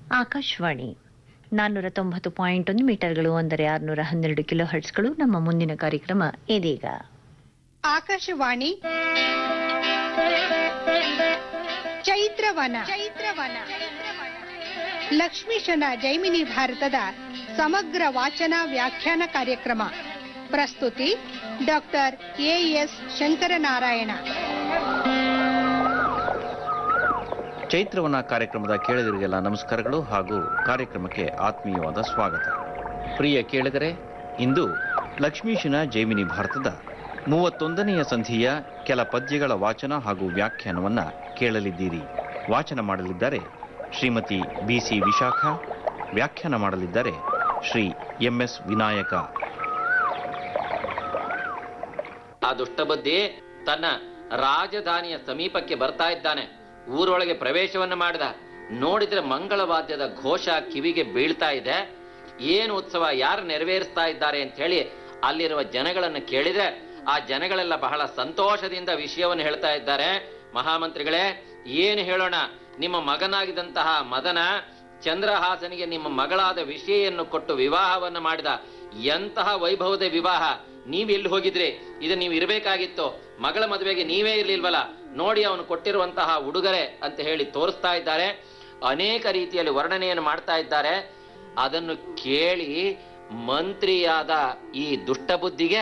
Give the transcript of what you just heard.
ಆಕಾಶವಾಣಿ ನಾನ್ನೂರ ತೊಂಬತ್ತು ಪಾಯಿಂಟ್ ಒಂದು ಮೀಟರ್ಗಳು ಅಂದರೆ ಆರುನೂರ ಹನ್ನೆರಡು ಕಿಲೋ ಹರ್ಟ್ಸ್ಗಳು ನಮ್ಮ ಮುಂದಿನ ಕಾರ್ಯಕ್ರಮ ಇದೀಗ ಆಕಾಶವಾಣಿ ಚೈತ್ರವನ ಚೈತ್ರವನ ಲಕ್ಷ್ಮೀಶನ ಜೈಮಿನಿ ಭಾರತದ ಸಮಗ್ರ ವಾಚನ ವ್ಯಾಖ್ಯಾನ ಕಾರ್ಯಕ್ರಮ ಪ್ರಸ್ತುತಿ ಡಾಕ್ಟರ್ ಎಎಸ್ ಶಂಕರನಾರಾಯಣ ಚೈತ್ರವನ ಕಾರ್ಯಕ್ರಮದ ಕೇಳಿದರಿಗೆಲ್ಲ ನಮಸ್ಕಾರಗಳು ಹಾಗೂ ಕಾರ್ಯಕ್ರಮಕ್ಕೆ ಆತ್ಮೀಯವಾದ ಸ್ವಾಗತ ಪ್ರಿಯ ಕೇಳಿದರೆ ಇಂದು ಲಕ್ಷ್ಮೀಶನ ಜೈಮಿನಿ ಭಾರತದ ಮೂವತ್ತೊಂದನೆಯ ಸಂಧಿಯ ಕೆಲ ಪದ್ಯಗಳ ವಾಚನ ಹಾಗೂ ವ್ಯಾಖ್ಯಾನವನ್ನ ಕೇಳಲಿದ್ದೀರಿ ವಾಚನ ಮಾಡಲಿದ್ದಾರೆ ಶ್ರೀಮತಿ ಬಿಸಿ ವಿಶಾಖ ವ್ಯಾಖ್ಯಾನ ಮಾಡಲಿದ್ದಾರೆ ಶ್ರೀ ಎಂಎಸ್ ವಿನಾಯಕ ಆ ದುಷ್ಟಬುದ್ಧಿ ತನ್ನ ರಾಜಧಾನಿಯ ಸಮೀಪಕ್ಕೆ ಬರ್ತಾ ಇದ್ದಾನೆ ಊರೊಳಗೆ ಪ್ರವೇಶವನ್ನ ಮಾಡಿದ ನೋಡಿದ್ರೆ ಮಂಗಳವಾದ್ಯದ ಘೋಷ ಕಿವಿಗೆ ಬೀಳ್ತಾ ಇದೆ ಏನು ಉತ್ಸವ ಯಾರು ನೆರವೇರಿಸ್ತಾ ಇದ್ದಾರೆ ಅಂತ ಹೇಳಿ ಅಲ್ಲಿರುವ ಜನಗಳನ್ನು ಕೇಳಿದ್ರೆ ಆ ಜನಗಳೆಲ್ಲ ಬಹಳ ಸಂತೋಷದಿಂದ ವಿಷಯವನ್ನು ಹೇಳ್ತಾ ಇದ್ದಾರೆ ಮಹಾಮಂತ್ರಿಗಳೇ ಏನು ಹೇಳೋಣ ನಿಮ್ಮ ಮಗನಾಗಿದ್ದಂತಹ ಮದನ ಚಂದ್ರಹಾಸನಿಗೆ ನಿಮ್ಮ ಮಗಳಾದ ವಿಷಯನ್ನು ಕೊಟ್ಟು ವಿವಾಹವನ್ನು ಮಾಡಿದ ಎಂತಹ ವೈಭವದ ವಿವಾಹ ನೀವ್ ಎಲ್ಲಿ ಹೋಗಿದ್ರಿ ಇದು ನೀವು ಇರಬೇಕಾಗಿತ್ತು ಮಗಳ ಮದುವೆಗೆ ನೀವೇ ಇರ್ಲಿಲ್ವಲ್ಲ ನೋಡಿ ಅವನು ಕೊಟ್ಟಿರುವಂತಹ ಉಡುಗೊರೆ ಅಂತ ಹೇಳಿ ತೋರಿಸ್ತಾ ಇದ್ದಾರೆ ಅನೇಕ ರೀತಿಯಲ್ಲಿ ವರ್ಣನೆಯನ್ನು ಮಾಡ್ತಾ ಇದ್ದಾರೆ ಅದನ್ನು ಕೇಳಿ ಮಂತ್ರಿಯಾದ ಈ ದುಷ್ಟಬುದ್ಧಿಗೆ